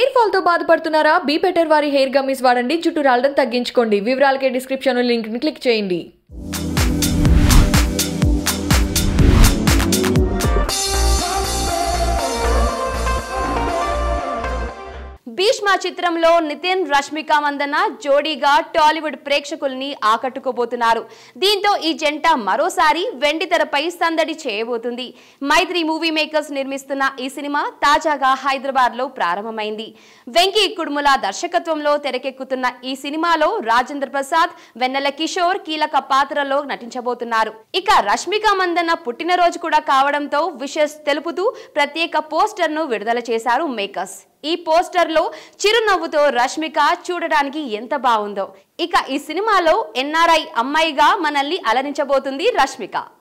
hair fall తో బాధపడుతున్నారా be better వారి హెయిర్ గమ్మీస్ వాడండి జుట్టు రాలడం తగ్గించుకోండి వివరాలకే డిస్క్రిప్షన్ లింక్ ని క్లిక్ చేయండి భీష్మ చిత్రంలో నితిన్ రష్మిక మందన జోడీగా టాలీవుడ్ ప్రేక్షకుల్ని ఆకట్టుకోబోతున్నారు దీంతో ఈ జంట మరోసారి వెండి తెరపై సందడి చేయబోతుంది మైత్రి మూవీ మేకర్స్ నిర్మిస్తున్న ఈ సినిమా తాజాగా హైదరాబాద్ లో ప్రారంభమైంది వెంకీ కుడుముల దర్శకత్వంలో తెరకెక్కుతున్న ఈ సినిమాలో రాజేంద్ర ప్రసాద్ వెన్నెల కిషోర్ కీలక పాత్రలో నటించబోతున్నారు ఇక రష్మిక మందన పుట్టినరోజు కూడా కావడంతో విషెస్ తెలుపుతూ ప్రత్యేక పోస్టర్ ను విడుదల చేశారు మేకర్స్ ఈ పోస్టర్లో చిరునవ్వుతో రష్మిక చూడడానికి ఎంత బాగుందో ఇక ఈ సినిమాలో ఎన్ఆర్ఐ అమ్మాయిగా మనల్ని అలరించబోతుంది రష్మిక